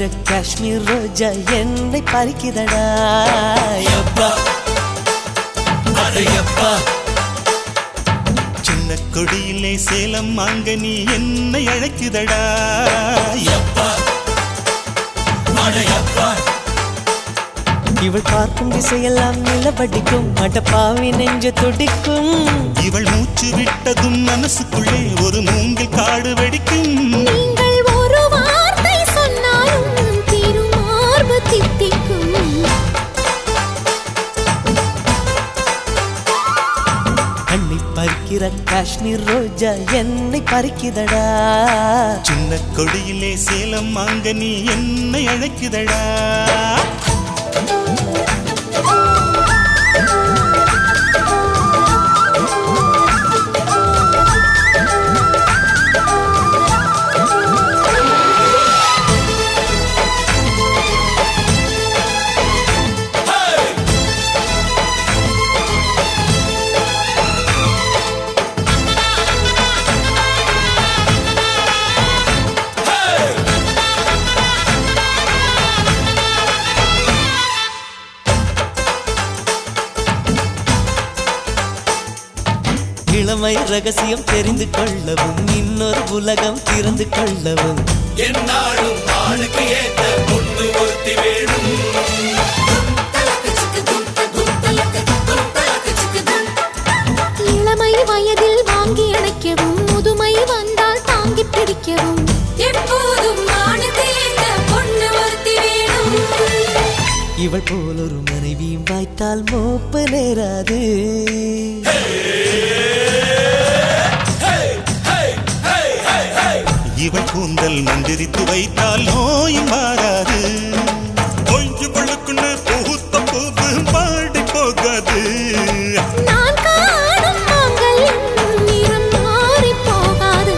பறிக்கிற காஷ்மீர் ரோஜா என்னை பறிக்குதடா எப்பா அடையப்பா சின்ன கொடியிலே சேலம் அங்க நீ என்னை அழைக்குதடா எப்பா அடையப்பா இவள் பார்க்கும் திசையெல்லாம் நிலவடிக்கும் அடப்பாவி நெஞ்சு துடிக்கும் இவள் மூச்சு விட்டதும் மனசுக்குள்ளே ஒரு மூங்கில் காடு வெடிக்கும் நீங்கள் ஒரு வார்த்தை சொன்னாலும் திருமார்பு தித்திக்கும் கண்ணை பறிக்கிற காஷ்மீர் ரோஜா என்னை பறிக்குதடா சின்ன கொடியிலே சேலம் அங்க நீ என்னை அழைக்குதடா இளமை ரகசியம் தெரிந்து கொள்ளவும் இன்னொரு உலகம் திறந்து கொள்ளவும் என்னாலும் ஆளுக்கு ஏத்த பொண்ணு ஒருத்தி வேணும் இளமை வயதில் வாங்கி அணைக்கவும் முதுமை வந்தால் தாங்கி பிடிக்கவும் எப்போதும் ஆணுக்கு ஏத்த பொண்ணு ஒருத்தி வேணும் இவள் போல் ஒரு மனைவியும் வாய்த்தால் மோப்பு நேராது இவள் கூந்தல் மந்திரித்து வைத்தால் நோயும் மாறாது கொஞ்சு பழுக்குன்னு பூத்த பூவு பாடி போகாது நான் காணும் மாங்கல்யம் நிறம் மாறிப் போகாது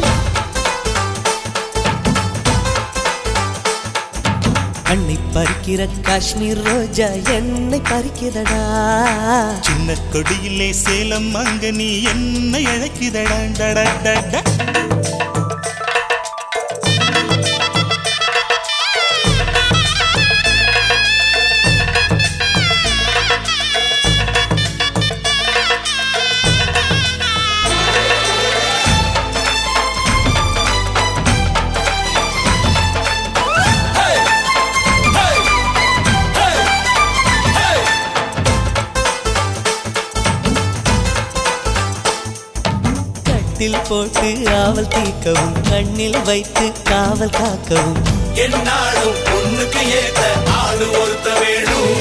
கண்ணை பறிக்கிற காஷ்மீர் ரோஜா என்னை பறிக்குதடா சின்ன கொடியிலே சேலம் அங்க நீ என்னை அழைக்குதடா டடா டடா. கட்டில் போட்டு ஆவல் தீர்க்கவும் கண்ணில் வைத்து காவல் காக்கவும் என்னாலும் பொண்ணுக்கு ஏத்த ஆளு ஒருத்த வேணும்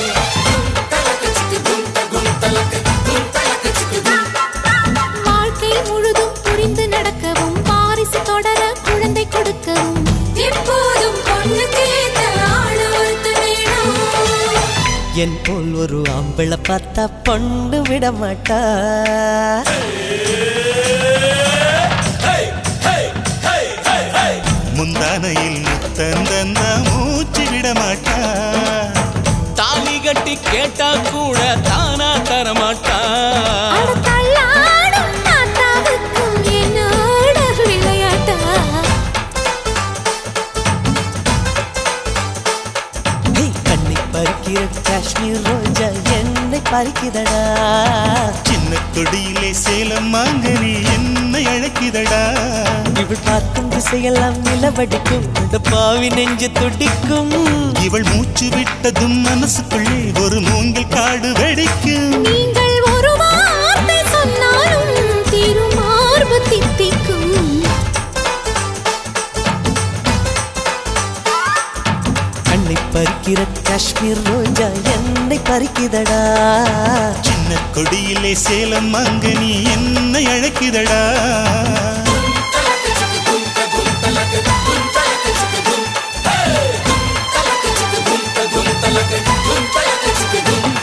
வாழ்க்கை முழுதும் புரிந்து நடக்கவும் வாரிசு தொடர குழந்தை கொடுக்கவும் எப்போதும் பொண்ணுக்கு ஏத்த ஆளு ஒருத்தன் வேணும் என் போல் ஒரு ஆம்பிள பார்த்தா பொண்ணு விட மாட்டா முந்தானையில் முத்தந்தந்த மூச்சு விட மாட்டா தாலி கட்டி கேட்டா கூட தானா தரமாட்டா அட தள்ளாடும் தாத்தாவுக்கும் என்னோட விளையாட்டா ஹே, கண்ணை பறிக்கிற காஷ்மீர் ரோஜா என்னை பறிக்குதடா சின்ன கொடியிலே சேலம் அங்க நீ என்னை அழைக்குதடா இவள் பார்க்கும் திசையெல்லாம் நிலவடிக்கும் அந்த பாவி நெஞ்சு துடிக்கும் இவள் மூச்சு விட்டதும் மனசுக்குள்ளே ஒரு மூங்கில் காடு வெடிக்கும் நீங்கள் ஒரு வார்த்தை சொன்னாலும் திருமார்பு தித்திக்கும் கண்ணை பறிக்கிற காஷ்மீர் ரோஜா என்னை பறிக்குதடா சின்ன கொடியிலே சேலம் அங்க நீ என்னை அழைக்குதடா தலக்கு